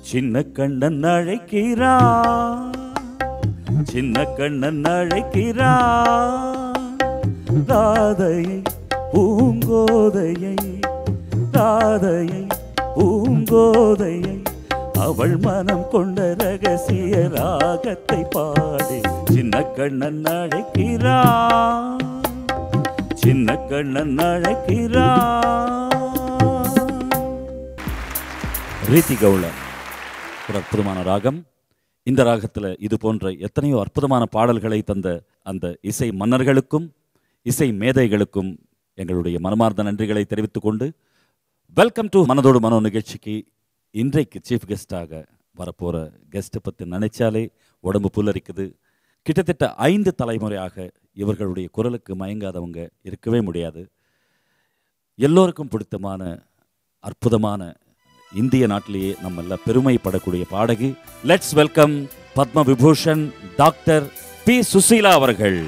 சின்ன கண்ணன் அழைக்கிறா சின்ன கண்ணன் அழைக்கிறா ராதையை பூங்கோதையை ராதையை பூங்கோதையை அவள் மனம் கொண்ட ரகசிய ராகத்தை பாடி சின்ன கண்ணன் அழைக்கிறா சின்ன கண்ணன் அழைக்கிறா ரீதி கவுளர் ஒரு அற்புதமான ராகம் இந்த ராகத்தில் இது போன்ற எத்தனையோ அற்புதமான பாடல்களை தந்த அந்த இசை மன்னர்களுக்கும் இசை மேதைகளுக்கும் எங்களுடைய மனமார்ந்த நன்றிகளை தெரிவித்துக் கொண்டு வெல்கம் டு மனதோடு மனோ நிகழ்ச்சிக்கு இன்றைக்கு சீஃப் கெஸ்டாக வரப்போகிற கெஸ்ட்டை பற்றி நினைச்சாலே உடம்பு புல்லரிக்குது கிட்டத்தட்ட ஐந்து தலைமுறையாக இவர்களுடைய குரலுக்கு மயங்காதவங்க இருக்கவே முடியாது எல்லோருக்கும் பிடித்தமான அற்புதமான இந்திய நாட்டிலேயே நம்ம எல்லாம் பெருமைப்படக்கூடிய பாடகி let's welcome Padma Vibhushan doctor P Susheela அவர்கள்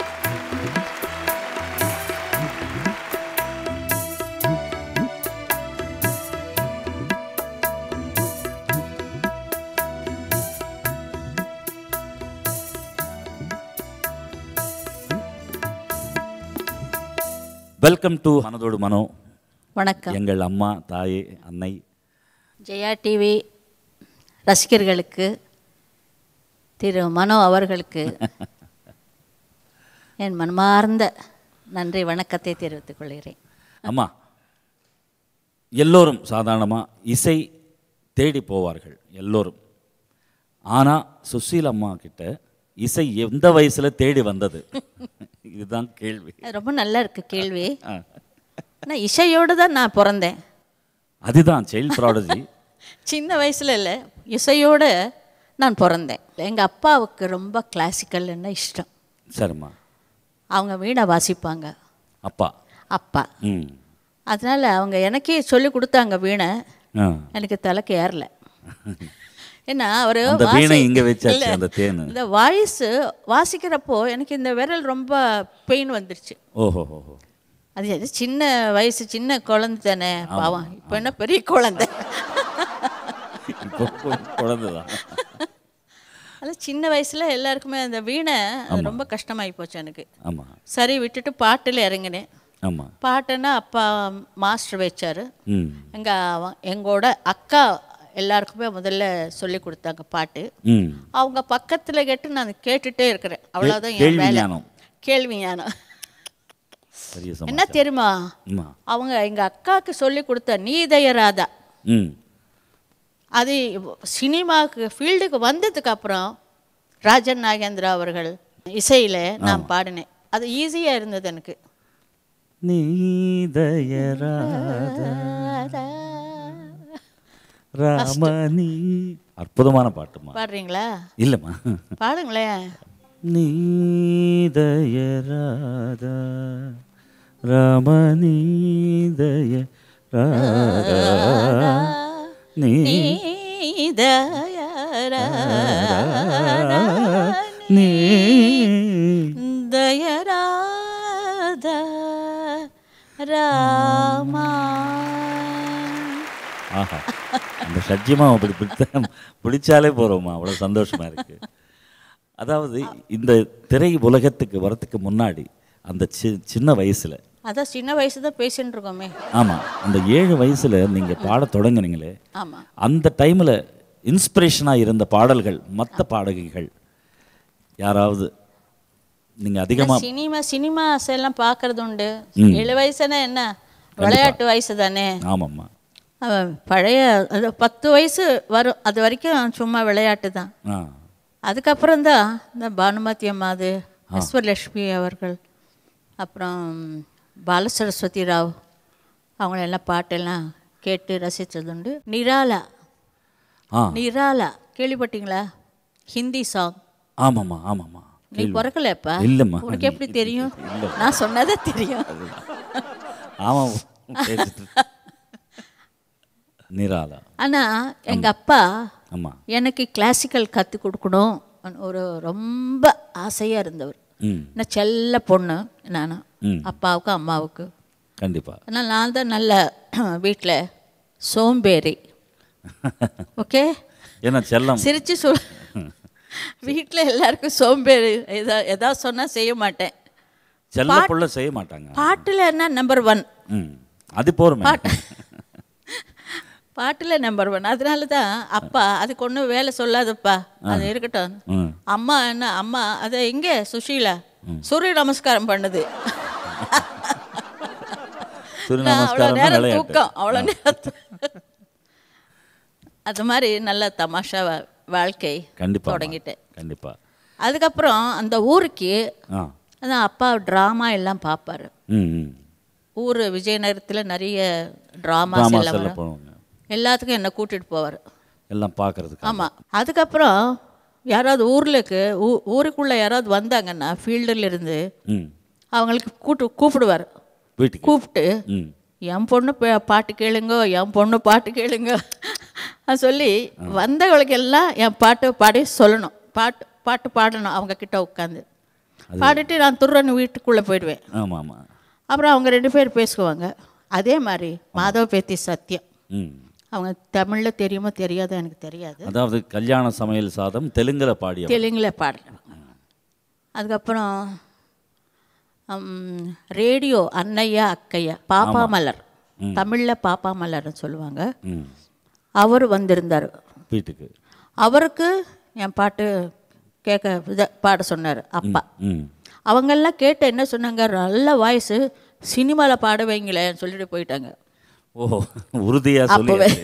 வெல்கம் டு மனதோடு மனோ வணக்கம் எங்கள் அம்மா தாயே அன்னை ஜெயா டிவி ரசிகர்களுக்கு திரு மனோ அவர்களுக்கு என் மனமார்ந்த நன்றி வணக்கத்தை தெரிவித்துக் கொள்கிறேன் அம்மா எல்லோரும் சாதாரணமாக இசை தேடி போவார்கள் எல்லோரும் ஆனால் சுசீல் அம்மா கிட்ட இசை எந்த வயசில் தேடி வந்தது இதுதான் கேள்வி அது ரொம்ப நல்லா இருக்கு கேள்வி ஆ. ஆனால் இசையோடு தான் நான் பிறந்தேன் அதுதான் சைல்ட் ப்ராடஜி சின்ன வயசுல இல்லை இசையோடு நான் பிறந்தேன் எங்கள் அப்பாவுக்கு ரொம்ப கிளாசிக்கல்னா இஷ்டம் சரிம்மா அவங்க வீணை வாசிப்பாங்க அப்பா அப்பா ம் அதனால் அவங்க எனக்கே சொல்லி கொடுத்தாங்க வீணை ஆ எனக்கு தலைக்கு ஏறல ஏன்னா அவர் அந்த வீணை இங்க வச்சாச்சு, அந்த தேனு. இந்த வாய்ஸ் வாசிக்கிறப்போ எனக்கு இந்த விரல் ரொம்ப பெயின் வந்துருச்சு ஓஹோ ஓஹோ அது எது சின்ன வயசு சின்ன குழந்தை தானே பாவம் இப்போ என்ன பெரிய குழந்தை இப்போ குழந்தை தான் அது சின்ன வயசுல எல்லாருக்குமே அந்த வீணை அது ரொம்ப கஷ்டமாகி போச்சு எனக்கு ஆமாம் சரி விட்டுட்டு பாட்டில் இறங்கினேன் ஆமாம் பாட்டுன்னா அப்பா மாஸ்டர் வச்சாரு ம் எங்கள் எங்களோட அக்கா எல்லாருக்குமே முதல்ல சொல்லி கொடுத்தாங்க பாட்டு ம் அவங்க பக்கத்தில் கேட்டு நான் கேட்டுட்டே இருக்கிறேன் அவ்வளோதான் என் கேள்வி வேலை ஞானம். கேள்வி ஞானம் பெரிய என்ன சமாச்சாரம் தெரியுமா அம்மா அவங்க எங்கள் அக்காவுக்கு சொல்லி கொடுத்த நீதயராதா ம் அது சினிமாவுக்கு ஃபீல்டுக்கு வந்ததுக்கு அப்புறம் ராஜன் நாகேந்திரா அவர்கள் இசையில் நான் பாடினேன் அது ஈஸியாக இருந்தது எனக்கு நீதயராத ராமணி அற்புதமான பாட்டுமா பாடுறீங்களா இல்லைம்மா பாடுங்களேன் நீதயராத ராமநீதய ராதா நீ நீதயராதா நீ தயராத ராமா ஆஹா அந்த சத்தியமா அப்படி பிடித்த பிடிச்சாலே போறோமா அவ்வளவு சந்தோஷமா இருக்கு அதாவது இந்த திரை உலகத்துக்கு வரத்துக்கு முன்னாடி அந்த சி- சின்ன வயசுல அதான் சின்ன வயசு தான் பேசின்னு இருக்கோமே ஆமா அந்த ஏழு வயசுல நீங்க பாட தொடங்குனீங்களே ஆமாம் அந்த டைம்ல இன்ஸ்பிரேஷனா இருந்த பாடல்கள் மற்ற பாடகிகள் யாராவது நீங்க அதிகமா சினிமா சினிமாஸ் எல்லாம் பார்க்கறது உண்டு ஏழு வயசுனா என்ன விளையாட்டு வயசு தானே ஆமாம்மா அவன் பழைய அது பத்து வயசு வரும் அது வரைக்கும் சும்மா விளையாட்டு தான் ஆ அதுக்கப்புறம் தான் இந்த பானுமதி அம்மாது விஸ்வலட்சுமி அவர்கள் அப்புறம் பாலசரஸ்வதி ராவ் அவங்களெல்லாம் பாட்டெல்லாம் கேட்டு ரசித்ததுண்டு நிராலா ஆ நிராலா கேள்விப்பட்டீங்களா ஹிந்தி சாங் ஆமாம்மா ஆமாம்மா நீ பிறக்கலப்பா இல்லைம்மா. உனக்கு எப்படி தெரியும் நான் சொன்னதே தெரியும் ஆமாம் பேசிட்டு நிராலா ஆனால் எங்கள் அப்பா ஆமா எனக்கு கிளாசிக்கல் கற்றுக் கொடுக்கணும் ஒரு ரொம்ப ஆசையாக இருந்தவர் ம் நான் செல்ல பொண்ணு நான் ம். அப்பாவுக்கு அம்மாவுக்கு கண்டிப்பா ஆனால் நான் தான் நல்ல வீட்டில் சோம்பேறி ஓகே ஏன்னா செல்லம் சிரிச்சு சொல் வீட்டில் எல்லாருக்கும் சோம்பேறி எதா எதாவது சொன்னால் செய்ய மாட்டேன் செல்ல புள்ள செய்ய மாட்டாங்க பாட்டில் என்ன நம்பர் ஒன் ம் அது போருமே பாட்டில் நம்பர் ஒன் அதனால தான் அப்பா அதுக்கு ஒன்றும் வேலை சொல்லாதப்பா அது இருக்கட்டும் ம் அம்மா என்ன அம்மா அது எங்கே சுஷீலா சூரிய நமஸ்காரம் பண்ணுது சூரிய நான் அவ்வளோ நமஸ்காரம் நேரம் விளையாட்டு தூக்கம் அவ்வளோ நேரம் அது மாதிரி நல்ல தமாஷா வா- வாழ்க்கை கண்டிப்பா தொடங்கிட்டேன் கண்டிப்பா அதுக்கப்புறம் அந்த ஊருக்கு ஆ அதான் அப்பா ட்ராமா எல்லாம் பார்ப்பாரு ம் ம் ஊர் விஜயநகரத்தில் நிறைய ட்ராமாஸ் ட்ராமாஸ் எல்லாம் எல்லாம் வரும். போவாங்க எல்லாத்துக்கும் என்னை கூட்டிகிட்டு போவார் எல்லாம் பார்க்கறதுக்கு ஆமாம் அதுக்கப்புறம் யாராவது ஊர்லக்கு ஊ ஊருக்குள்ளே யாராவது வந்தாங்கன்னா ஃபீல்டில் இருந்து ம் அவங்களுக்கு கூட்டு கூப்பிடுவார் வீட்டுக்கு கூப்பிட்டு ம் என் பொண்ணு பா- பாட்டு கேளுங்கோ என் பொண்ணு பாட்டு கேளுங்க அது சொல்லி வந்தவங்களுக்கு எல்லாம் என் பாட்டு பாடி சொல்லணும் பாட்டு பாட்டு பாடணும் அவங்க கிட்ட உட்காந்து பாடிட்டு நான் துர்ரன்னு வீட்டுக்குள்ளே போயிடுவேன் ஆமாம் ஆமாம் அப்புறம் அவங்க ரெண்டு பேர் பேசுவாங்க அதே மாதிரி மாதவ பேத்தி சத்யம் ம் அவங்க தமிழில் தெரியுமோ தெரியாதோ எனக்கு தெரியாது அதாவது கல்யாண சமையல் சாதம் தெலுங்குல பாடிய தெலுங்கில் பாடுறேன் அதுக்கப்புறம் ம், ரேடியோ அன்னையா அக்கையா பாப்பா மலர் தமிழில் பாப்பா மலர்னு சொல்லுவாங்க ம் அவர் வந்திருந்தார் வீட்டுக்கு அவருக்கு என் பாட்டு கேட்க இத பாட சொன்னார் அப்பா ம் அவங்கெல்லாம் கேட்டு என்ன சொன்னாங்க நல்ல வாய்ஸு சினிமாவில் பாட வைங்களேன்னு சொல்லிட்டு போயிட்டாங்க ஓ உறுதியா சொல்லி அப்போவே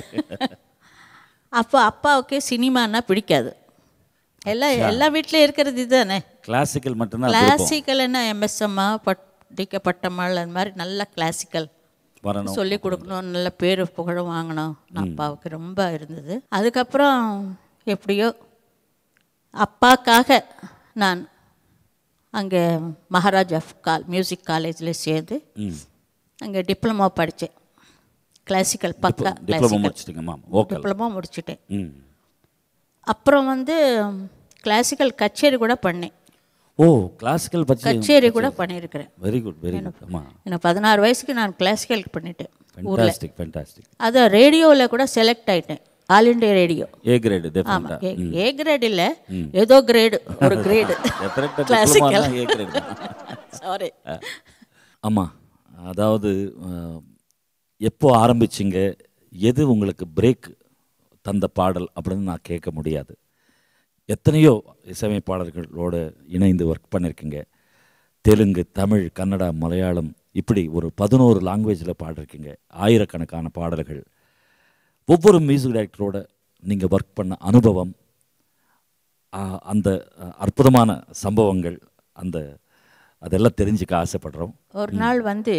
அப்போ அப்பாவுக்கு சினிமான்னா பிடிக்காது எல்லாம் எல்லா வீட்லேயும் இருக்கிறது இதுதானே கிளாசிக்கல் மட்டும்தான் விருப்பம். கிளாசிக்கல் என்ன எம்எஸ்எம்மா பட் டிக்க பட்டம்மாள் அந்த மாதிரி நல்ல கிளாசிக்கல் வரணும் சொல்லி கொடுக்கணும் நல்ல பேர் புகழும் வாங்கணும் அப்பாவுக்கு ரொம்ப இருந்தது அதுக்கப்புறம் எப்படியோ அப்பாக்காக நான் அங்கே மகாராஜா கால் மியூசிக் காலேஜில் சேர்ந்து ம் அங்கே டிப்ளமோ படித்தேன் கிளாசிக்கல் பக்கா டிப்ளமோ கிளாசிக்கல் முடிச்சிட்டிங்க மேம் ஓகே டிப்ளமோ முடிச்சிட்டேன் ம் அப்புறம் வந்து கிளாசிக்கல் கச்சேரி கூட பண்ணேன் ஓ கிளாசிக்கல் பற்றி கச்சேரி கூட பண்ணியிருக்கிறேன் வெரி குட் வெரி குட் ஆமாம் எனக்கு பதினாறு வயசுக்கு நான் கிளாசிக்கல் பண்ணிட்டேன் ஃபென்டாஸ்டிக் ஃபென்டாஸ்டிக் அது ரேடியோவில் கூட செலக்ட் ஆயிட்டேன் All India Radio A grade ஆமாம் டெஃபினட்டாக ஏ கிரேட் இல்லை ஏதோ கிரேடு ஒரு கிரேடு எத்தனை கிளாசிக்கல் ஏ கிரேடு சாரி ஆமாம் அதாவது அஹ், எப்போ ஆரம்பிச்சிங்க எது உங்களுக்கு பிரேக் தந்த பாடல் அப்படின்னு நான் கேட்க முடியாது எத்தனையோ இசையமைப்பாளர்களோட இணைந்து ஒர்க் பண்ணியிருக்கீங்க தெலுங்கு தமிழ் கன்னடா மலையாளம் இப்படி ஒரு பதினோரு லாங்குவேஜில் பாடிருக்கீங்க ஆயிரக்கணக்கான பாடல்கள் ஒவ்வொரு மியூசிக் டைரக்டரோட நீங்கள் ஒர்க் பண்ண அனுபவம் ஆ, அந்த அ, அற்புதமான சம்பவங்கள் அந்த அதெல்லாம் தெரிஞ்சுக்க ஆசைப்படுறோம் ஒரு நாள் வந்து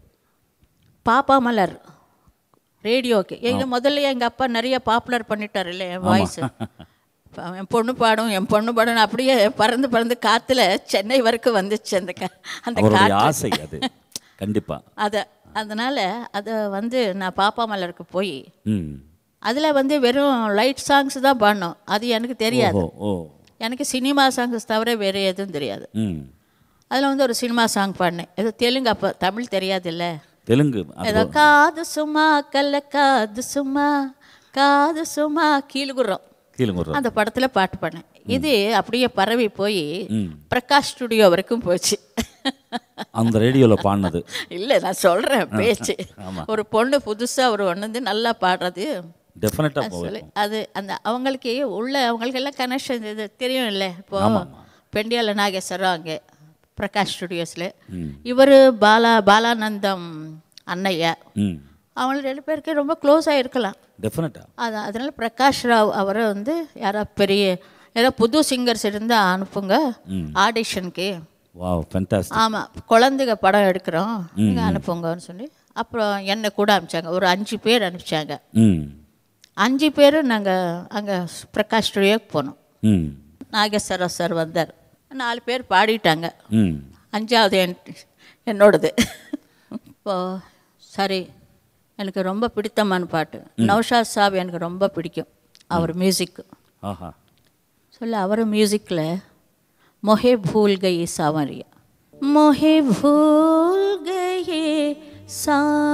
பாப்பா மலர் ரேடியோக்கு எங்க முதல்ல எங்கள் அப்பா நிறைய பாப்புலர் பண்ணிட்டார் இல்லை என் வாய்ஸ் என் பொண்ணு பாடும் என் பொண்ணு பாடும் அப்படியே பறந்து பறந்து காற்றுல சென்னை வரைக்கும் வந்துச்சு அந்த கா அந்த அவருடைய காற்று ஆசை அது கண்டிப்பா அதை அதனால் அதை வந்து நான் பாப்பா மலருக்கு போய் ம் அதில் வந்து வெறும் லைட் சாங்ஸ் தான் பாடணும் அது எனக்கு தெரியாது ஓ ஓ எனக்கு சினிமா சாங்ஸ் தவிர வேறு எதுவும் தெரியாது ம் அதில் வந்து ஒரு சினிமா சாங் பாடினேன் ஏதோ தெலுங்கு அப்போ தமிழ் தெரியாதுல்ல தெலுங்கு அது ஏதோ காது சும்மா கல்ல காது சும்மா காது சும்மா கீழ்குறோம் கீழுங்குற அந்த படத்தில் பாட்டு பாடினேன் இது அப்படியே பரவி போய் ம் பிரகாஷ் ஸ்டுடியோ வரைக்கும் போச்சு அந்த ரேடியோவில் பாடினது இல்லை நான் சொல்கிறேன் பேச்சு ஆமா. ஒரு பொண்ணு புதுசாக ஒரு ஒன்று வந்து நல்லா பாடுறது டெஃபினட்டாக சொல்லி போகும் அது அந்த அவங்களுக்கு உள்ள அவங்களுக்கு எல்லாம் கனெக்ஷன் இது தெரியும் இல்லை இப்போ ஆமா, ஆமா. பெண்டியால நாகேஸ்வரம் அங்கே பிரகாஷ் ஸ்டுடியோஸில் ம் இவர் பாலா பாலானந்தம் அண்ணையா ம் அவங்க ரெண்டு பேருக்கு ரொம்ப க்ளோஸாக இருக்கலாம் டெஃபினட்டாக அது அதனால் பிரகாஷ் ராவ் அவரை வந்து யாரோ பெரிய ஏதோ புது சிங்கர்ஸ் இருந்தால் அனுப்புங்க ம். ஆடிஷனுக்கு வாவ் ஃபென்டாஸ்டிக் ஆமாம் குழந்தைங்க படம் எடுக்கிறோம் நீங்கள் அனுப்புங்கன்னு சொல்லி அப்புறம் என்னை கூட அனுப்பிச்சாங்க ஒரு அஞ்சு பேர் அனுப்பிச்சாங்க ம் அஞ்சு பேரும் நாங்கள் அங்கே பிரகாஷ் ஸ்டுடியோக்கு போனோம் ம் நாகேஸ்வர சார் வந்தார் நாலு பேர் பாடிட்டாங்க ம் அஞ்சாவது என் என்னோடது இப்போ சரி எனக்கு ரொம்ப பிடித்தமான பாட்டு நௌஷாத் சாப் எனக்கு ரொம்ப பிடிக்கும் அவர் மியூசிக் ஆஹா சொல்ல அவர் மியூசிக்கில் மொஹே भूल गई सावरिया मोहे भूल गए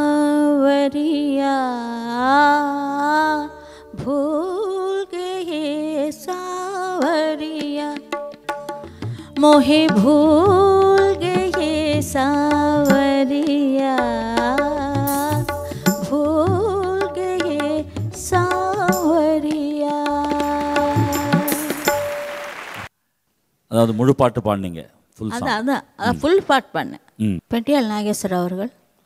सावरिया भूल गए मोहे भूल गए सावरिया भूल गए सावरिया அதாவது முழு பாட்டு பாடினீங்க ஃபுல் அதான் அதான் அதான் ஃபுல் பாட் பண்ணேன் ம் பெட்டியால் நாகேஸ்வரர் அவர்கள்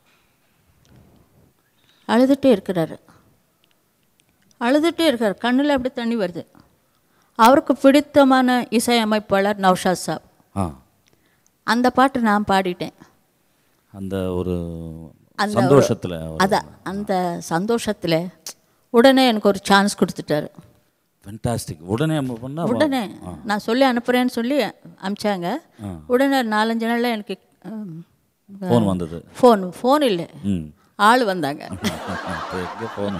அழுதுகிட்டே இருக்கிறாரு அழுதுகிட்டே இருக்கார் கண்ணில் அப்படி தண்ணி வருது அவருக்கு பிடித்தமான இசையமைப்பாளர் நௌஷாத் சாப் ஆ அந்த பாட்டு நான் பாடிட்டேன் அந்த ஒரு அந்த ஒரு- சந்தோஷத்தில் அதான் அந்த சந்தோஷத்தில் உடனே எனக்கு ஒரு சான்ஸ் கொடுத்துட்டாரு ஃபென்டாஸ்டிக் உடனே நம்ம பண்ணா உடனே நான் சொல்லி அனுப்புகிறேன்னு சொல்லி அனுப்பிச்சாங்க உடனே நாலஞ்சு நாளில் எனக்கு ஃபோன் வந்தது ஃபோன் ஃபோன் இல்லை ம் ஆள் வந்தாங்க இப்போ எங்கே ஃபோன்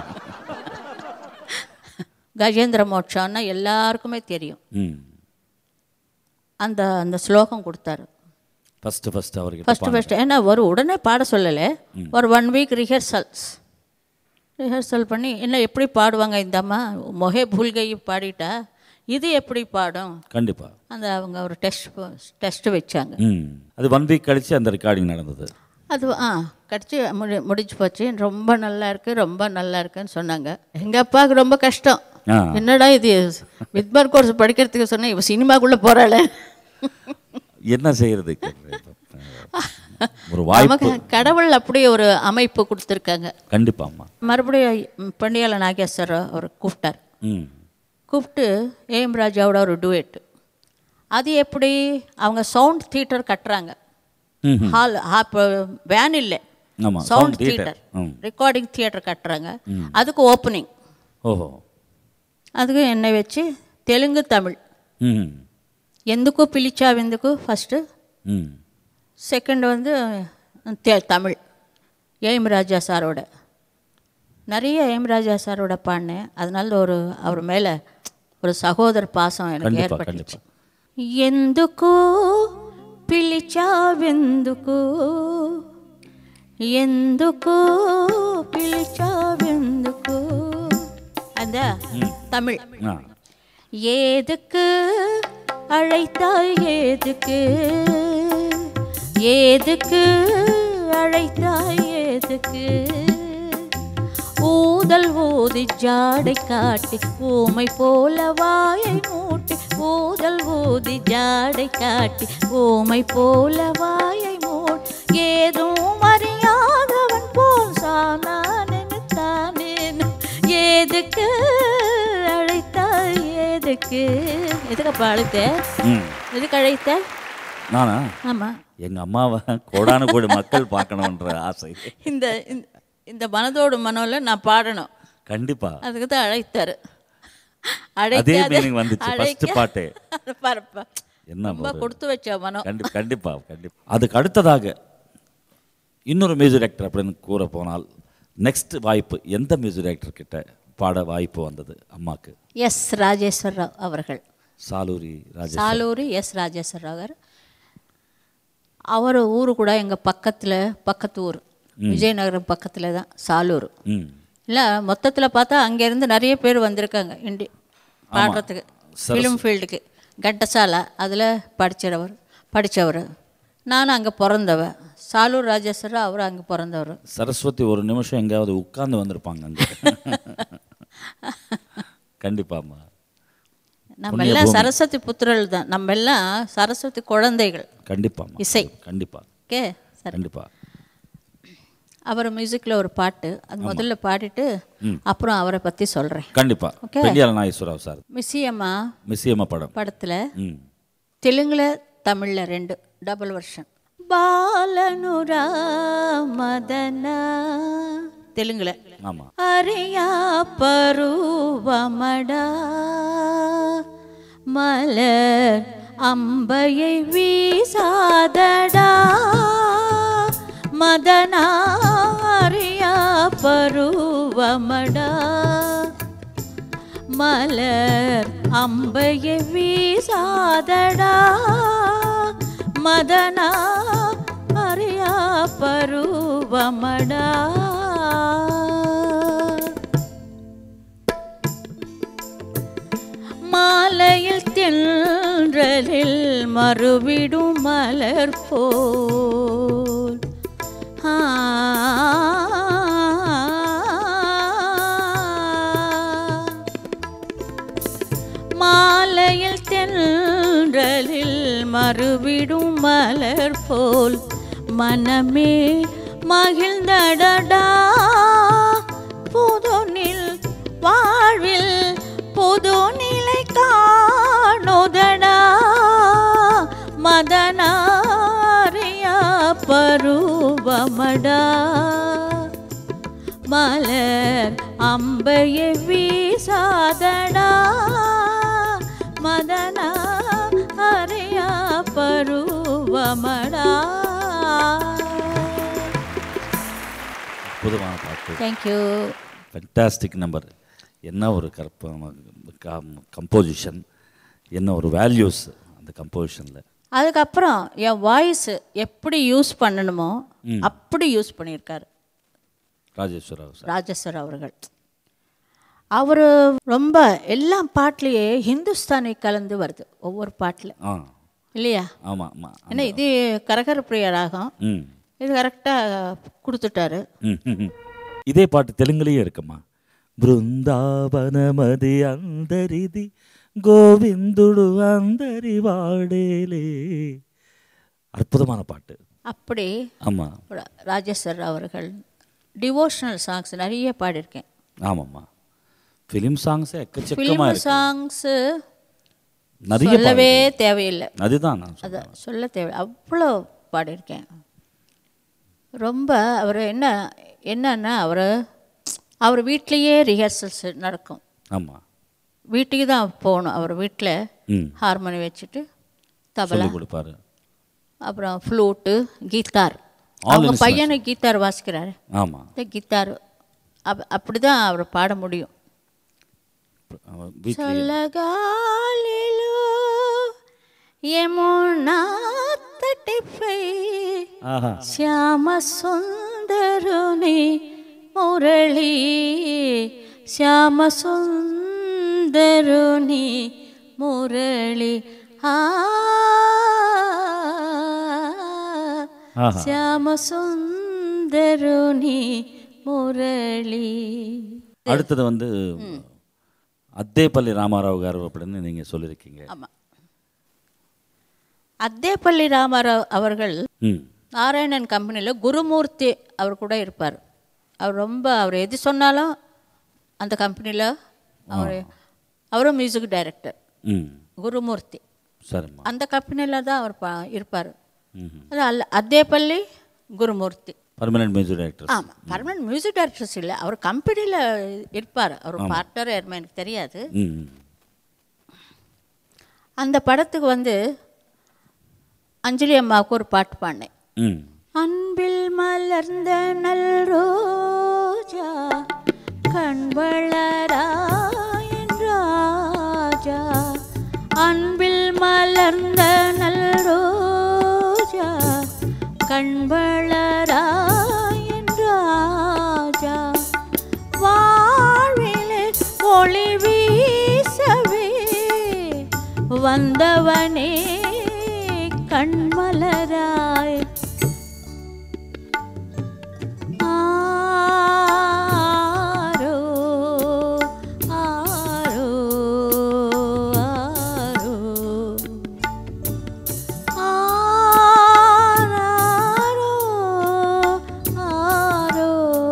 கஜேந்திர மோட்சான்னா எல்லாருக்குமே தெரியும் ம் அந்த அந்த ஸ்லோகம் கொடுத்தாரு ஃபஸ்ட்டு ஃபஸ்ட்டு அவர்கிட்ட ஃபஸ்ட்டு ஃபஸ்ட்டு ஏன்னா ஒரு உடனே பாட சொல்லலை ஒரு ஒன் வீக் ரிஹர்சல்ஸ் ரிஹர்சல் பண்ணி என்ன எப்படி பாடுவாங்க இந்த அம்மா மொஹே புல்கை பாடிட்டா இது எப்படி பாடும் கண்டிப்பாக அந்த அவங்க ஒரு டெஸ்ட் டெஸ்ட் வச்சாங்க ம் அது ஒன் வீக் கழிச்சு அந்த ரெக்கார்டிங் நடந்தது அது ஆ கிடச்சி முடி முடிஞ்சு போச்சு ரொம்ப நல்லா இருக்கு ரொம்ப நல்லா இருக்குன்னு சொன்னாங்க எங்கள் அப்பாவுக்கு ரொம்ப கஷ்டம் ஆ என்னடா இது வித்மார் கோர்ஸ் படிக்கிறதுக்கு சொன்னேன் இவ சினிமாக்குள்ளே போகிறாளே என்ன செய்யறது ஒரு வாய்ப்பு நமக்கு கடவுள் அப்படியே ஒரு அமைப்பு கொடுத்துருக்காங்க கண்டிப்பாம்மா மறுபடியும் பண்டியால நாகேஸ்வரர் அவர் கூப்பிட்டார் ம் கூப்பிட்டு ஏஎம் ராஜாவோட ஒரு டுவேட் அது எப்படி அவங்க சவுண்ட் தியேட்டர் கட்டுறாங்க ம் ஹால் இப்போ வேன் இல்லை ஆமாம் சவுண்ட் சவுண்ட் தியேட்டர் தியேட்டர் ம் ரெக்கார்டிங் தியேட்டர் கட்டுறாங்க அதுக்கு ஓப்பனிங் ஓஹோ அதுக்கு என்னை வச்சு தெலுங்கு தமிழ் ம் ఎందుకు పిలిచావు ఎందుకు ఫస్ట్ ம் செகண்ட் வந்து தெ- தமிழ் ஏஎம் ராஜா சாரோட நிறைய ஏஎம் ராஜா சாரோட பாடினேன் அதனால ஒரு அவர் மேலே ஒரு சகோதர பாசம் எனக்கு கண்டிப்பா, ஏற்பட்டுச்சு ఎందుకు పిలిచావెందుకు ఎందుకు పిలిచావెందుకు அந்த தமிழ் ஆ ஏதுக்கு அழைத்தாய் ஏதுக்கு ஏதுக்கு அழைத்தாய் ஏதுக்கு ஊதல் ஊதி ஜாடை காட்டி ஊமை போல வாயை மூட்டி ஊதல் ஊதி ஜாடை காட்டி ஊமை போல வாயை மூட்டி ஏதும் அறியாதவன் போல் சானானு தானே ஏதுக்கு அழைத்தாய் ஏதுக்கு எதுக்கப்பா அழைத்த ம் எதுக்கு அழைத்த நானா ஆமாம் எங்கள் அம்மாவை கோடானு கோடி மக்கள் பார்க்கணுன்ற ஆசை இந்த இந்த- இந்த மனதோடு மனோல நான் பாடணும் கண்டிப்பா அதுக்கு தான் அழைத்தாரு அதே meaning வந்துச்சு, first பாட்டு. பாருப்பா என்ன ரொம்ப கொடுத்து வச்ச மனம் கண்டி கண்டிப்பா கண்டிப்பா அதுக்கு அடுத்ததாக இன்னொரு மியூசிக் டைரக்டர் அப்படின்னு கூற போனால் நெக்ஸ்ட் வாய்ப்பு எந்த மியூசிக் டைரக்டர் கிட்ட பாட வாய்ப்பு வந்தது அம்மாக்கு எஸ் ராஜேஸ்வர் ராவ் அவர்கள் சாலூரி ராஜா சாலூர் எஸ் ராஜேஸ்வர் ராவ் அவர் அவர் ஊரு கூட எங்கள் பக்கத்தில் பக்கத்து ஊர் விஜயநகரம் பக்கத்தில் தான் சாலூர் ம் இல்லை மொத்தத்தில் பார்த்தா அங்கேருந்து நிறைய பேர் வந்திருக்காங்க இண்டி பாடுறதுக்கு ஃபிலிம் ஃபீல்டுக்கு கட்டசாலா அதில் படித்தவர் படித்தவர் நானும் அங்கே பிறந்தவ சாலூர் ராஜேஸ்வரர் அவர் அங்கே பிறந்தவர் சரஸ்வதி ஒரு நிமிஷம் எங்கேயாவது உட்கார்ந்து வந்திருப்பாங்க அங்கே கண்டிப்பாம்மா நம்ம எல்லாம் சரஸ்வதி புத்திரர்கள் தான் நம்ம எல்லாம் சரஸ்வதி குழந்தைகள் கண்டிப்பாம்மா இசை கண்டிப்பா ஓகே சரி கண்டிப்பா அவர் மியூசிக்கில் ஒரு பாட்டு அது முதல்ல பாடிட்டு அப்புறம் அவரை பற்றி சொல்கிறேன் கண்டிப்பா Okay. பெரியார் நாகேஸ்வரராவ் சார் மிஸ்ஸியம்மா மிஸ்ஸியம்மா படம் படத்தில் ம் தெலுங்குல தமிழ்ல ரெண்டு டபுள் வெர்ஷன் பாலனுரா மதனா தெலுங்குல ஆமா அரியா பருவமடா மலர் அம்பையை வீசாதடா மதனா அரியா பருவமடா மலர் அம்பையை வீசாதடா மதனா அறியா பருவமடா மாலையில் தென் தென்றலில் மறுவிடும் மலர் போல் ஆ மாலையில் தென்றலில் மறுவிடும் மலர் போல் மனமே மகிழ்ந்தடடா புதுநில் வாழ்வில் புது நிலை காணுதடா மதனாரியா பருவமடா மலர் அம்பைய வீசாதடா மதனா அறியா பருவமடா அற்புதமான பாட்டு தேங்க்யூ ஃபென்டாஸ்டிக் நம்பர் என்ன ஒரு கற்ப கம்போசிஷன் என்ன ஒரு வேல்யூஸ் அந்த கம்போசிஷனில் அதுக்கப்புறம் என் வாய்ஸ் எப்படி யூஸ் பண்ணணுமோ அப்படி யூஸ் பண்ணியிருக்காரு ராஜேஸ்வரா சார் ராஜேஸ்வர் அவர்கள் அவர் ரொம்ப எல்லா பாட்டுலேயே ஹிந்துஸ்தானி கலந்து வருது ஒவ்வொரு பாட்டில் ஆ இல்லையா ஆமாம் ஆமாம் ஏன்னா இது கரகர பிரிய ராகம் ம் இது கரெக்டாக கொடுத்துட்டாரு ம், ம், ம். இதே பாட்டு தெலுங்குலேயும் இருக்குமா బృందావనమది అందరిది గోవిందుడు అందరి వాడేలే அற்புதமான பாட்டு அப்படி ஆமாம் ரா- ராஜேஸ்வர் அவர்கள் டிவோஷனல் சாங்ஸ் நிறைய பாடியிருக்கேன் ஆமாம்மா ஃபிலிம் சாங்ஸே எக்கச்சக்கமாக ஃபிலிம் இருக்கு சாங்ஸு நிறைய சொல்லவே தேவையில்லை பாடு. அதுதான் நான் அதை சொல்ல தேவை அவ்வளோ பாடியிருக்கேன் ரொம்ப அவர் என்ன என்னன்னா அவர் அவர் வீட்லேயே ரிஹர்சல்ஸ் நடக்கும் ஆமாம் வீட்டுக்கு தான் போகணும் அவர் வீட்டில் ம் ஹார்மோனி வச்சுட்டு தபலா சொல்லி கொடுப்பாரு அப்புறம் ஃப்ளூட்டு கீத்தார் All அவங்க instruments. பையனுக்கு கீத்தார் வாசிக்கிறாரு ஆமாம் இந்த கீத்தார் அப் அப்படி தான் அவர் பாட முடியும் வீட்டில் చల్లగాలిలో యమునా తటిపై ஆஹா శ్యామ సుందరుని మురళి శ్యామ సుందరుని మురళి ఆ ஆஹா శ్యామ సుందరుని మురళి அடுத்தது வந்து அத்தேப்பள்ளி ராமாராவ் கார் அப்படின்னு நீங்கள் சொல்லியிருக்கீங்க ஆமாம் அத்தேப்பள்ளி ராமாராவ் அவர்கள் ம் நாராயணன் கம்பெனியில் குருமூர்த்தி அவர் கூட இருப்பார் அவர் ரொம்ப அவர் எது சொன்னாலும் அந்த கம்பெனியில் அவர் அவரும் மியூசிக் டைரக்டர் ம் குருமூர்த்தி சரிம்மா அந்த கம்பெனியில் தான் அவர் பா இருப்பார் ம் அது அல்ல Attepalli Gurumurthy permanent music director ஆமாம் பர்மனன்ட் மியூசிக் டைரக்டர்ஸ் இல்லை அவர் கம்பெனியில் இருப்பார் அவர் பார்ட்னர் யாருமே எனக்கு தெரியாது ம் ம். அந்த படத்துக்கு வந்து அஞ்சலி அம்மாவுக்கு ஒரு பாட்டு பாடினேன் ம் அன்பில் மலர்ந்த நல் ரோஜா கண் வளராயன் ராஜா அன்பில் மலர்ந்த நல் ரோஜா கண் வளராயன் ராஜா வாழ்விலே ஒளி வீசவே வந்தவனே கண்மலராய் ஆரோ ஆரோ ஆரோ ஆராரோ ஆரோ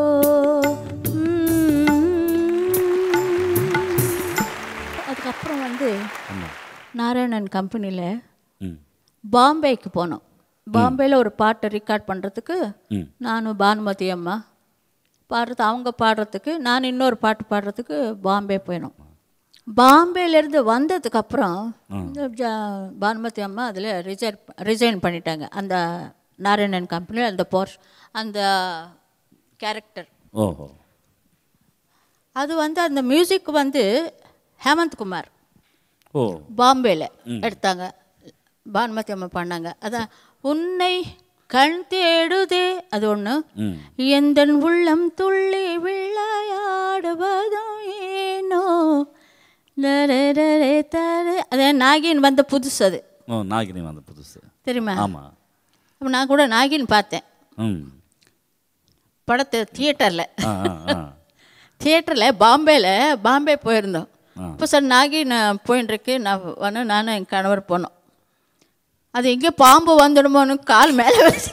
அதுக்கப்புறம் வந்து ஆமாம் நாராயணன் கம்பெனியில் ம் பாம்பேக்கு போனோம் பாம்பேயில் ஒரு பாட்டை ரெக்கார்ட் பண்ணுறதுக்கு ம் நானும் பானுமதி அம்மா பாடுறது அவங்க பாடுறதுக்கு நான் இன்னொரு பாட்டு பாடுறதுக்கு பாம்பே போயினோம் பாம்பேலேருந்து வந்ததுக்கப்புறம் இந்த ஜ- பானுமதி அம்மா அதில் ரிசைன் ரிசைன் பண்ணிட்டாங்க அந்த நாராயணன் கம்பெனியில் அந்த போர்ஷ் அந்த கேரக்டர் ஓஹோ அது வந்து அந்த மியூசிக் வந்து ஹேமந்த் குமார் ஓ பாம்பேல எடுத்தாங்க பானுமதி அம்மா பண்ணாங்க அதான் உன்னை கண் தேடுதே அது ஒன்று ம் எந்தன் உள்ளம் துள்ளி விளையாடுவதும் ஏனோ தரரரே தர- அதே நாகின் வந்த புதுசு அது ஓ நாகினி வந்த புதுசு தெரியுமா ஆமாம் அப்போ நான் கூட நாகின் பார்த்தேன் ம் படத்தை தியேட்டரில் ஆ ஆ ஆ தியேட்டரில் பாம்பேயில் பாம்பே போயிருந்தோம் ஆ. இப்போ சார் நாகின் போயின்ட்டுருக்கு நான் வந்து நானும் என் கணவர் போனோம் அது எங்கே பாம்பு வந்துடுமோன்னு கால் மேலே வச்சு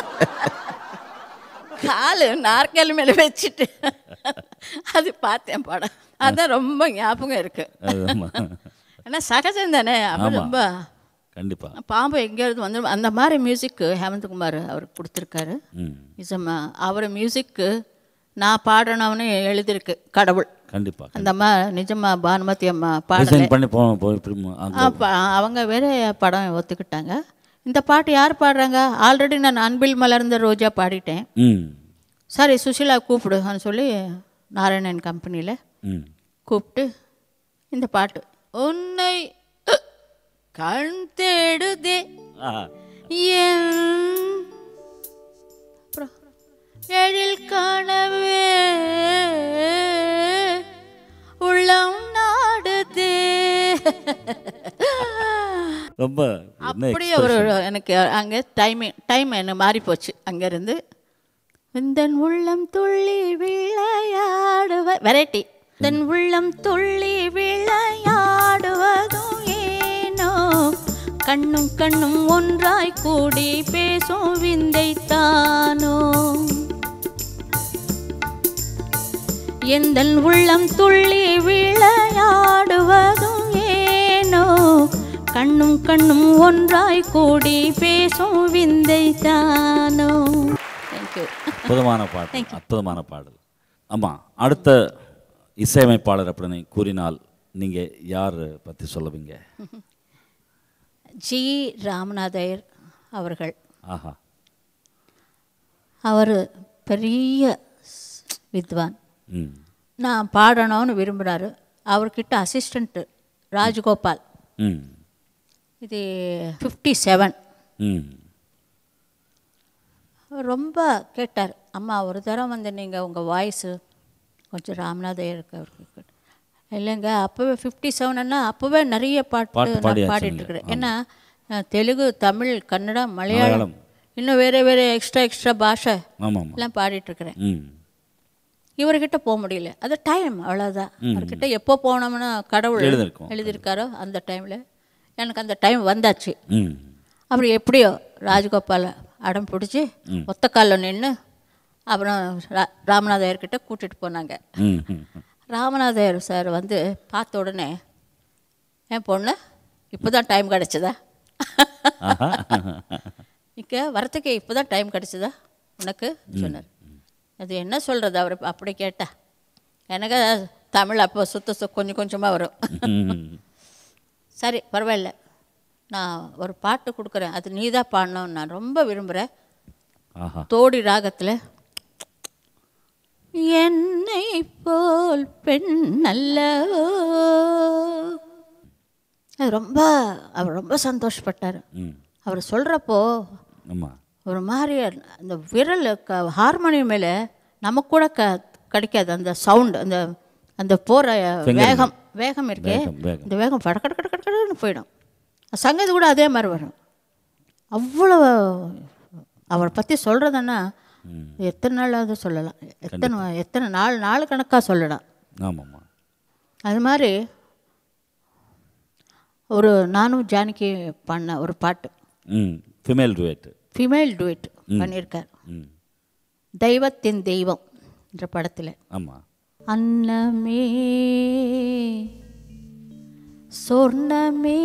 கால் நாற்காலி மேலே வச்சுட்டு அது பார்த்தேன் படம் அதான் ரொம்ப ஞாபகம் இருக்குது அது ஆமா. ஏன்னா சகஜம் தானே அப்போ ஆமா. ரொம்ப கண்டிப்பா பாம்பு எங்கேயாவது வந்து அந்த மாதிரி மியூசிக்கு ஹேமந்த்குமார் அவருக்கு கொடுத்துருக்காரு ம் நிஜமா அவர் மியூசிக்கு நான் பாடணும்னு எழுதியிருக்கு கடவுள் கண்டிப்பா அந்த அம்மா நிஜமா பானுமதி அம்மா பாடல டிசைன் பண்ணி போ போய் திரும்ப அங்க அப்ப அவங்க வேற படம் ஒத்துக்கிட்டாங்க இந்த பாட்டு யார் பாடுறாங்க ஆல்ரெடி நான் அன்பில் மலர்ந்த ரோஜா பாடிட்டேன் ம் சரி சுஷீலா கூப்பிடுன்னு சொல்லி நாராயணன் கம்பெனியில் ம் கூப்பிட்டு இந்த பாட்டு உன்னை கண் தேடுதே ஆ என் அப்புறம் எழில் காணவே உள்ளம் நாடுதே ரொம்ப என்ன அப்படி ஒரு எனக்கு அங்கே டைமிங் டைம் என்ன மாறி போச்சு அங்கேருந்து தன் உள்ளம் துள்ளி விளையாடுவ வெரைட்டி தன் உள்ளம் துள்ளி விளையாடுவதும் ஏனோ கண்ணும் கண்ணும் ஒன்றாய் கூடி பேசும் விந்தை தானோ எந்தன் உள்ளம் துள்ளி விளையாடுவதும் ஏனோ கண்ணும் கண்ணும் ஒன்றாய் கூடி பேசும் விந்தை தானோ தேங்க்யூ அற்புதமான பாடல் அற்புதமான பாடல் ஆமாம் அடுத்த இசையமைப்பாளர் அப்படின்னு கூறினால் நீங்கள் யார் பற்றி சொல்லுவீங்க ஜி ராமநாதையர் அவர்கள் ஆஹா அவர் பெரிய வித்வான் ம் நான் பாடணும்னு விரும்புகிறாரு அவர்கிட்ட அசிஸ்டண்ட்டு ராஜ்கோபால் ம் இது ஃபிஃப்டி செவன் ம் ரொம்ப கேட்டார் அம்மா ஒரு தரம் வந்து நீங்கள் உங்கள் வாய்ஸு கொஞ்சம் ராமநாதையருக்கு அவருக்கு கேட்டு இல்லைங்க அப்போவே ஃபிஃப்டி செவன்னா அப்போவே நிறைய பாட்டு பாட்டு நான் பாடியாச்சு பாடிட்டு நீங்க. இருக்கிறேன் ஏன்னா நான் தெலுங்கு தமிழ் கன்னடம் மலையாளம் மலையாளம். இன்னும் வேறு வேறு எக்ஸ்ட்ரா எக்ஸ்ட்ரா பாஷை ஆமாம் ஆமாம் எல்லாம் பாடிட்டு இருக்கிறேன் ம் இவர்கிட்ட போக முடியல அது டைம் அவ்வளோதான் அவர்கிட்ட எப்போ போனோம்னு கடவுள் எழுதியிருக்கோம். எழுதியிருக்காரோ அந்த டைமில் எனக்கு அந்த டைம் வந்தாச்சு ம் அப்புறம் எப்படியோ ராஜகோபால அடம் பிடிச்சி ஒத்த காலில் நின்று அப்புறம் ரா ராமநாதையர்கிட்ட கூட்டிகிட்டு போனாங்க ம் ம் ம். ராமநாதையர் சார் வந்து பார்த்த உடனே என் பொண்ணு இப்போ தான் டைம் கிடச்சதா ஆஹா இங்கே வரத்துக்கு இப்போ தான் டைம் கிடச்சதா உனக்கு சொன்னார் அது என்ன சொல்கிறது அவர் அப்படி கேட்டா எனக்கு தமிழ் அப்போ சுத்த சு கொஞ்சம் கொஞ்சமாக வரும் ம் சரி பரவாயில்ல நான் ஒரு பாட்டு கொடுக்குறேன் அது நீ தான் பாடணும்னு நான் ரொம்ப விரும்புகிறேன் ஆஹா தோடி ராகத்தில் என்னை போல் பெண் அல்லவோ அது ரொம்ப அவர் ரொம்ப சந்தோஷப்பட்டார் ம் அவர் சொல்கிறப்போ ஆமாம் ஒரு மாதிரி அந்த விரல் க ஹார்மோனியம் மேலே நமக்கு கூட க கிடைக்காது அந்த சவுண்டு அந்த அந்த போகிற வேகம் வேகம் இருக்கே வேகம், வேகம். இந்த வேகம் பட கட கட கடன்னு போயிடும் சங்கதி கூட அதே மாதிரி வரும் அவ்வளோ அவரை பற்றி சொல்கிறதுன்னா எத்தனை நாளாவது சொல்லலாம் எத்தனை எத்தனை நாள் நாள் கணக்காக சொல்லலாம் ஆமாம்மா அது மாதிரி ஒரு நானும் ஜானகி பண்ண ஒரு பாட்டு ம் ஃபிமேல் டுவேட்டு ஃபீமேல் டுவெட் பண்ணியிருக்கார் ம் தெய்வத்தின் தெய்வம் என்ற படத்தில் ஆமாம் அன்னமே சொர்ணமே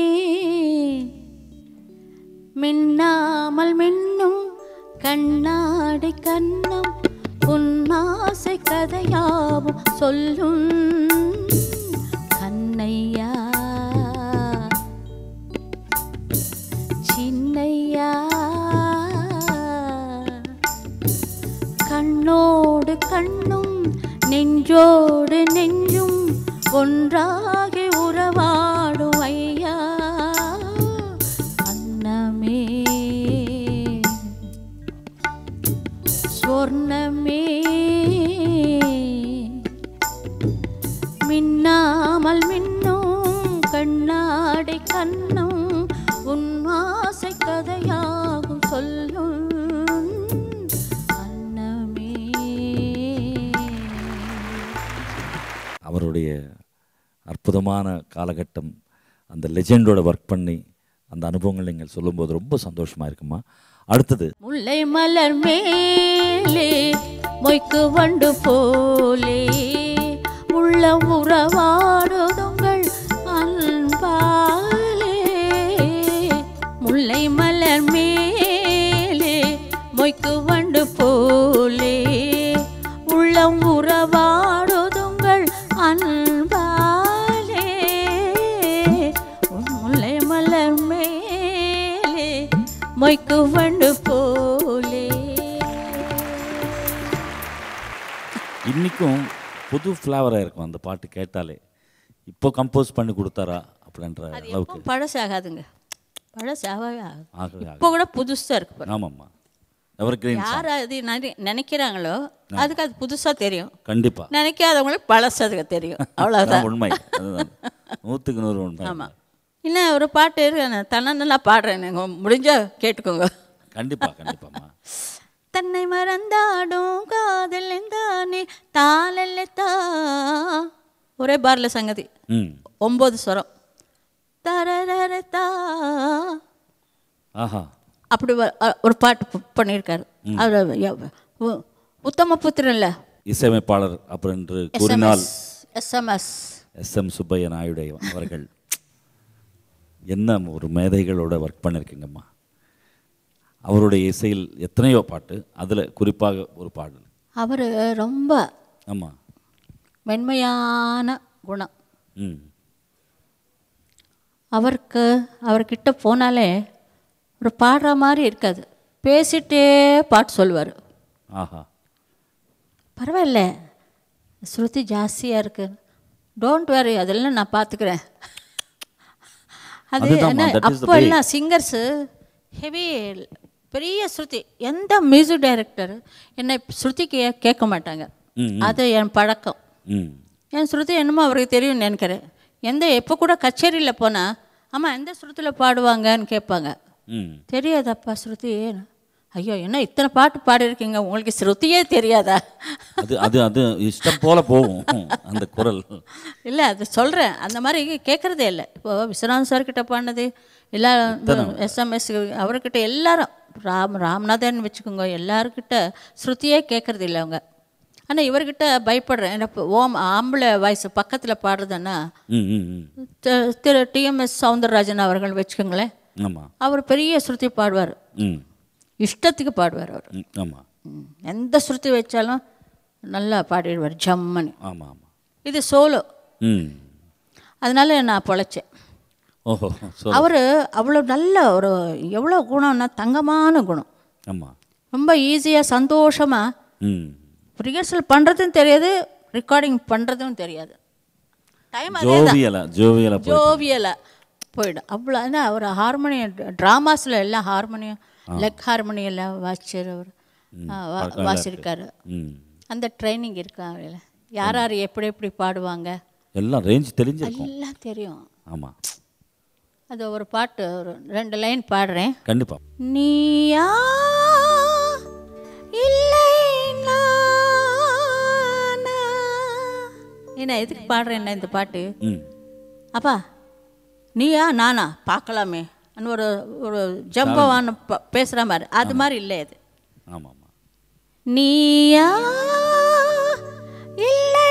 மின்னாமல் மின்னும் கண்ணாடி கண்ணம் உன்னாசை கதையாவும் சொல்லும் கண்ணையா சின்னையா கண்ணோடு கண்ணும் நெஞ்சோடு நெஞ்சும் ஒன்றாகி உறவாடும் ஐயா அன்னமே சொர்ணமே மின்னாமல் மின்னும் கண்ணம் உன் ஆசை கதையாகும் சொல்லும் அன்னமே அவருடைய அற்புதமான காலகட்டம் அந்த லெஜெண்டோட ஒர்க் பண்ணி அந்த அனுபவங்கள் நீங்கள் சொல்லும்போது ரொம்ப சந்தோஷமா இருக்குமா அடுத்தது முல்லை மலர் மேலே மொய்க்கு வண்டு போலே உள்ள உறவாடுதுங்கள் அன்பாலே முல்லை மலர் மேலே மொய்க்கு வண்டு போலே உள்ளம் உறவாடுதுங்கள் அன்பாலே உன் முல்லை மலர் மேலே மொய்க்கு வண்டு போலே இன்னைக்கும் புது ஃப்ளேவராக இருக்கும் அந்த பாட்டு கேட்டாலே இப்போ கம்போஸ் பண்ணி கொடுத்தாரா அப்படின்ற அளவுக்கு எப்பவும் பழசாகாதுங்க பழசாகவே ஆகாது ஆகவே ஆக இப்போ கூட புதுசாக இருக்கு பாருங்க. ஆமாம்மா எவர் கிரீன் யார் அது நினை- நினைக்கிறாங்களோ அதுக்கு அது புதுசாக தெரியும் கண்டிப்பா நினைக்காதவங்களுக்கு பழசு அதுக்கு தெரியும் அவ்வளோதான் அதான் உண்மை அதுதான் நூற்றுக்கு நூறு உண்மை ஆமாம் இன்னும் ஒரு பாட்டு இருக்கு நான் தன்னை நல்லா பாடுறேன் நீங்கள் முடிஞ்சா கேட்டுக்கோங்க கண்டிப்பா கண்டிப்பாம்மா தன்னை மறந்தாடும் காதல் தானே தாளல்லத்தா ஒரே பார்ல சங்கதி ம் ஒம்பது ஸ்வரம் தரரரத்தா ஆஹா அப்படி வ- அ- ஒரு பாட்டு ப- பண்ணியிருக்காரு அவர் எவ்- உ- உத்தம புத்திரன்ல இசையமைப்பாளர் அப்படின்னு கூறினால் SMS S M Subbaiah Naidu அவர்கள் என்ன ஒரு மேதைகளோட ஒர்க் பண்ணியிருக்கீங்கம்மா அவருடைய இசையில் எத்தனையோ பாட்டு அதில் குறிப்பாக ஒரு பாடல் அவர் ரொம்ப ஆமாம் மென்மையான குணம் ம் அவருக்கு அவர்கிட்ட போனாலே ஒரு பாடுற மாதிரி இருக்காது பேசிட்டே பாட்டு சொல்லுவார் ஆஹா பரவாயில்ல ஸ்ருதி ஜாஸ்தியாக இருக்கு டோன்ட் வரி அதெல்லாம் நான் பார்த்துக்கிறேன் அது அதுதாம்மா, என்ன that is the அப்போ way. எல்லாம் சிங்கர்ஸு ஹெவி பெரிய ஸ்ருதி எந்த மியூசிக் டைரக்டர் என்னை ஸ்ருதிக்கு கேட்க மாட்டாங்க ம் அது என் பழக்கம் ம் என் ஸ்ருதி என்னமோ அவருக்கு தெரியும்னு நினைக்கிறேன் எந்த எப்போ கூட கச்சேரியில் போனால் ஆமாம் எந்த ஸ்ருதியில் பாடுவாங்கன்னு கேட்பாங்க ம் தெரியாதாப்பா ஸ்ருதி ஐயோ என்ன இத்தனை பாட்டு பாடியிருக்கீங்க உங்களுக்கு ஸ்ருதியே தெரியாதா அது அது அது இஷ்டம் போல போகும் அந்த குரல் இல்லை அது சொல்கிறேன் அந்த மாதிரி கேட்குறதே இல்லை இப்போ விஸ்வநாத் சார் கிட்ட பாடினது எல்லா எஸ்எம்எஸ் அவர்கிட்ட எல்லாரும் ராம் ராம்நாதன் வச்சுக்கோங்க எல்லாருக்கிட்ட ஸ்ருதியே கேட்குறது இல்லை அவங்க ஆனால் இவர்கிட்ட பயப்படுறேன் எனக்கு ஓம் ஆம்பளை வாய்ஸ் பக்கத்தில் பாடுறதுன்னா ம் ம் ம் தி- திரு டிஎம்எஸ் சவுந்தரராஜன் அவர்கள் வச்சுக்கோங்களேன் ஆமாம் அவர் பெரிய ஸ்ருதி பாடுவார் ம் இஷ்டத்துக்கு பாடுவார் அவர் ம் ஆமாம் ம். எந்த ஸ்ருதி வச்சாலும் நல்லா பாடிடுவார் ஜம்முன்னு ஆமாம் ஆமாம் இது சோலோ ம் அதனால நான் பொழைச்சேன் ஓஹோ சொல் அவர் அவ்வளோ நல்ல ஒரு எவ்வளோ குணம்னா தங்கமான குணம் ஆமாம் ரொம்ப ஈஸியாக சந்தோஷமாக ம் ரிஹர்சல் பண்ணுறதும் தெரியாது ரெக்கார்டிங் பண்ணுறதும் தெரியாது டைம் அதே தான் ஜோவியலா ஜோவியலா போய் ஜோவியலாக போயிடும் அவ்வளோ என்ன அவர் ஹார்மோனியம் ட்ராமாஸில் எல்லாம் ஹார்மோனியம் லெக் ஹார்மோனியம் எல்லாம் வாசிச்சார் அவர் ஆ, வா- வாசிருக்காரு ம் அந்த ட்ரைனிங் இருக்கா அவரில் யார் யார் எப்படி எப்படி பாடுவாங்க எல்லாம் ரேஞ்ச் தெரிஞ்சிருக்கும் எல்லாம் தெரியும் ஆமாம் அது ஒரு பாட்டு ஒரு ரெண்டு லைன் பாடுறேன் கண்டிப்பாக நீயா இல்லை நானா? என்ன எதுக்கு பாடுறேன்னா இந்த பாட்டு ம் அப்பா நீயா நானா பார்க்கலாமே அன்னு ஒரு ஒரு ஜம்பவான ப- பேசுற மாதிரி அது மாதிரி இல்லை இது ஆமாம் ஆமாம் நீயா இல்லை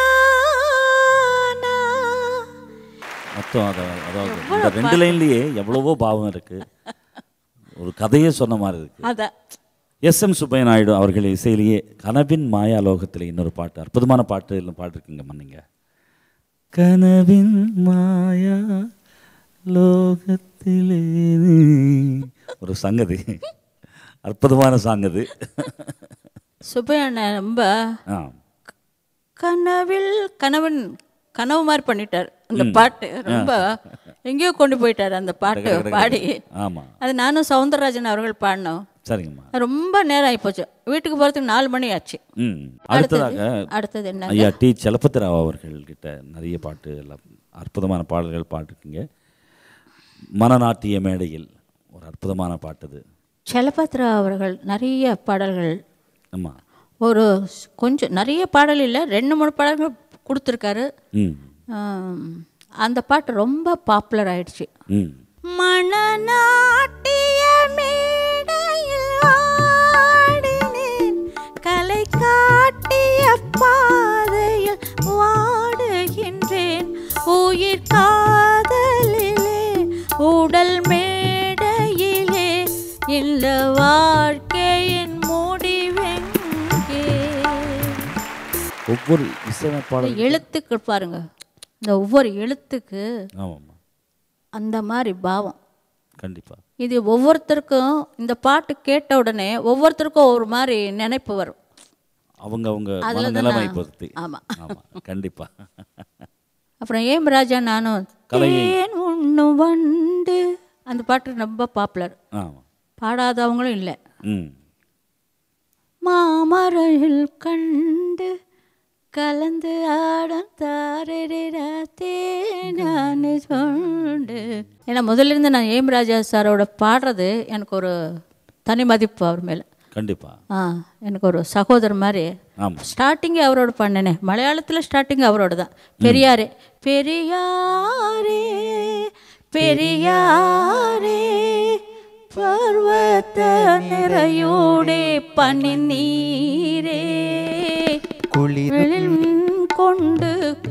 நானா? மொத்தம் அதை அதாவது இந்த ரெண்டு லைன்லேயே எவ்வளவோ பாவம் இருக்கு ஒரு கதையே சொன்ன மாதிரி இருக்கு அதான் எஸ் எம் சுப்பைய நாயுடு அவர்கள் இசையிலேயே கனவின் மாயா லோகத்தில் இன்னொரு பாட்டு அற்புதமான பாட்டு இல்லை பாடிருக்கீங்கம்மா நீங்க கனவின் மாயா லோகத்திலே நீ- ஒரு சங்கதி அற்புதமான சாங் அது சுப்பையண்ண ரொம்ப ஆ கனவில் கணவன் கனவு மாதிரி பண்ணிட்டார் அந்த பாட்டு ரொம்ப எங்கேயோ கொண்டு போயிட்டார் அந்த பாட்டு பாடி ஆமாம் அது நானும் சவுந்தரராஜன் அவர்கள் பாடினோம் சரிங்கம்மா அது ரொம்ப நேரம் ஆகிப்போச்சு வீட்டுக்கு போகிறதுக்கு நாலு மணி ஆச்சு ம் அடுத்ததாக அடுத்தது என்ன ஐயா டி சலபதிராவ் அவர்கள்கிட்ட நிறைய பாட்டு எல்லாம் அற்புதமான பாடல்கள் பாடிருக்கீங்க மனநாட்டிய மேடையில் ஒரு அற்புதமான பாட்டு இது செலபத்ரா அவர்கள் நிறைய பாடல்கள் ஆமாம் ஒரு ஸ்- கொஞ்சம் நிறைய பாடல் இல்லை ரெண்டு மூணு பாடல்கள் கொடுத்துருக்காரு ம் ஆம், அந்த பாட்டு ரொம்ப பாப்புலர் ஆயிடுச்சு ம் மணநாட்டிய மேடையில் ஆடினேன் கலை காட்டிய பாதையில் வாடுகின்றேன் உயிர் காதலிலே உடல் மேடையிலே இந்த வாழ்க்கையின் முடிவெங்கே ஒவ்வொரு இசையமைப்பாளர் எழுத்துக்கு பாருங்க இந்த ஒவ்வொரு எழுத்துக்கு ஆமாம்மா அந்த மாதிரி பாவம் கண்டிப்பாக இது ஒவ்வொருத்தருக்கும் இந்த பாட்டு கேட்ட உடனே ஒவ்வொருத்தருக்கும் ஒரு மாதிரி நினைப்பு வரும் அவங்க அவங்க அதுல தான் மனநிலைமை நான்- பொறுத்து ஆமா. ஆமாம் கண்டிப்பாக அப்புறம் ஏம் ராஜா நானும் தேன் உண்ணும் வண்டு அந்த பாட்டு ரொம்ப பாப்புலர் ஆமாம் பாடாதவங்களும் இல்லை ம் மாமரையில் கண்டு கலந்து ஆடம் தாரரா தேனானு சொண்டு ஏன்னா முதல்ல இருந்து நான் ஏம் ராஜா சாரோட பாடுறது எனக்கு ஒரு தனி மதிப்பு அவர் மேலே கண்டிப்பாக ஆ எனக்கு ஒரு சகோதரர் மாதிரி ஆமாம் ஸ்டார்டிங்கே அவரோட பண்ணனே மலையாளத்தில் ஸ்டார்டிங் அவரோட தான் பெரியாரே பெரியாரே பெரியாரே பர்வத்த நிறையோடே பனி நீரே குளிர் கொண்டு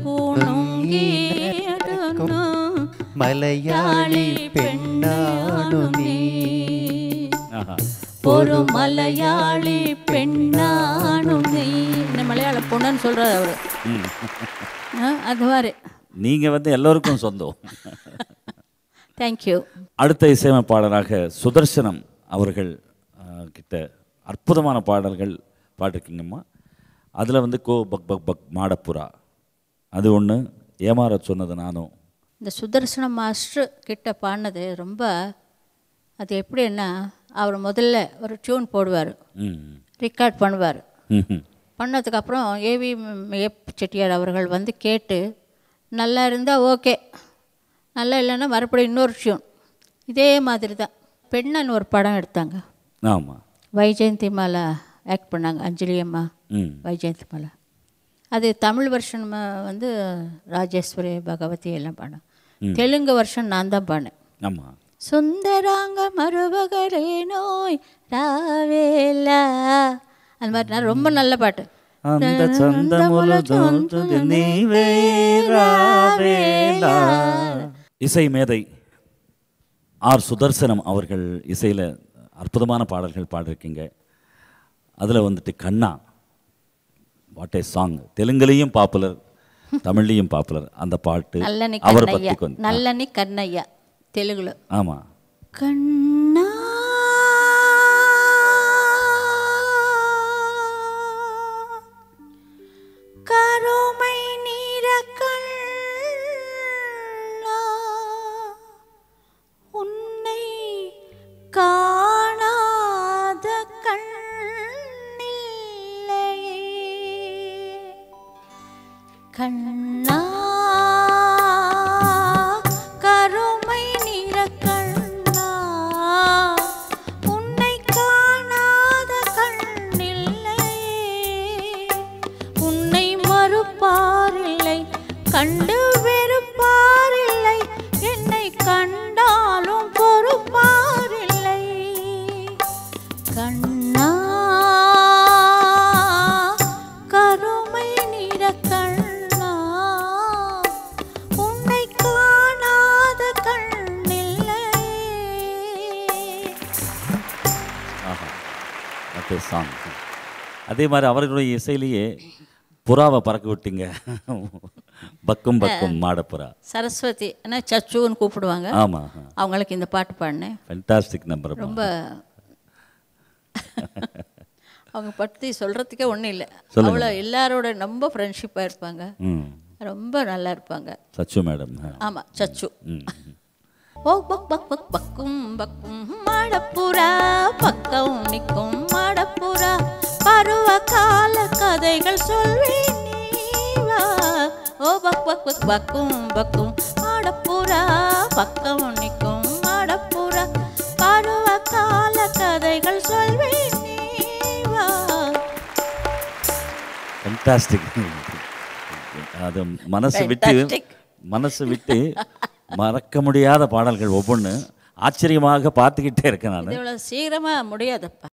கூணுங்கேடுனு மலையாளி பெண்ணானு நீ ஆஹா ஒரு மலையாளி பெண்ணானும் நீ இந்த மலையாள பொண்ணுன்னு சொல்கிறார் அவர் ம் அது மாதிரி நீங்கள் வந்து எல்லோருக்கும் சொந்தம் தேங்க்யூ அடுத்த இசையமைப்பாளராக சுதர்சனம் அவர்கள் ஆ, கிட்ட அற்புதமான பாடல்கள் பாடிருக்கீங்கம்மா அதில் வந்து கோ பக் பக் பக் மாடப்புறா அது ஒன்று ஏமாற சொன்னது நானும் இந்த சுதர்சன மாஸ்டர் கிட்ட பாடினது ரொம்ப அது எப்படின்னா அவர் முதல்ல ஒரு டியூன் போடுவார் ம் ரெக்கார்ட் பண்ணுவார் ம் ம் பண்ணதுக்கப்புறம் ஏவி ஏப் செட்டியார் அவர்கள் வந்து கேட்டு நல்லா இருந்தால் ஓகே நல்லா இல்லைன்னா மறுபடியும் இன்னொரு டியூன் இதே மாதிரி தான் பெண்ணன் ஒரு படம் எடுத்தாங்க ஆமாம் வைஜெயந்தி மாலா ஆக்ட் பண்ணாங்க அஞ்சலி அம்மா ம் வைஜெயந்தி மாலா அது தமிழ் வருஷன் வந்து ராஜேஸ்வரி பகவதி எல்லாம் பாடினேன் தெலுங்கு வருஷன் நான் தான் பாடினேன் ஆமாம் சுந்தராங்க மருவகரே நோய் ராவேலா அந்த மாதிரி நான் ரொம்ப நல்ல பாட்டு அந்த சந்தமுல தோன்றுது நீவே ராவேலா. இசை மேதை ஆர் சுதர்சனம் அவர்கள் இசையில் அற்புதமான பாடல்கள் பாடிருக்கீங்க அதில் வந்துட்டு கண்ணா வாட் ஏ சாங் தெலுங்குலேயும் பாப்புலர் தமிழ்லேயும் பாப்புலர் அந்த பாட்டு நல்லனி அவரை கண்ணையா பற்றி கொஞ்சம் நல்லனி கண்ணையா தெலுங்குல ஆமாம் கண்ணா கருமை நீர கண்ணா உன்னை காணாத கண்ணில்லையே கண்ணா கருமை நிற கண்ணா உன்னை காணாத கண்ணில்லை உன்னை மறுப்பாரில்லை கண்டு வெறுப்பாரில்லை என்னை கண்டாலும் பொறுப்பாரில்லை கண்ணா கருமை நிற கண்ணா உன்னை காணாத கண்ணில்லை ஆஹா வாட் ஏ சாங் அதே மாதிரி அவர்களுடைய இசையிலேயே புறாவை பறக்க விட்டீங்க பக்கும் பக்கும் மாடப்புறா சரஸ்வதி என்ன சச்சுன்னு கூப்பிடுவாங்க ஆமாம் அவங்களுக்கு இந்த பாட்டு பாடினேன் ஃபென்டாஸ்டிக் நம்பர் ரொம்ப அவங்க பற்றி சொல்கிறதுக்கே ஒன்றும் இல்லை சொல்லுங்க. அவ்வளோ எல்லாரோட ரொம்ப ஃப்ரெண்ட்ஷிப்பாக இருப்பாங்க ம் ரொம்ப நல்லா இருப்பாங்க சச்சு மேடம் ஆமாம் சச்சு ம் ஓ பக் பக் பக் பக்கும் பக்கும் மாடப்புறா பக்கம் நிற்கும் மாடப்புறா பருவ கால கதைகள் சொல்வேன் நீ வா ஓ பக் பக் பக் பக்கும் பக்கும் மாடப்புறா பக்கம் நிற்கும் ஃபென்டாஸ்டிக் அது மனசு விட்டு Fantastic. மனசு விட்டு மறக்க முடியாத பாடல்கள் ஒவ்வொன்று ஆச்சரியமாக பார்த்துக்கிட்டே இருக்கேன் நான் இது இவ்வளோ சீக்கிரமாக முடியாதுப்பா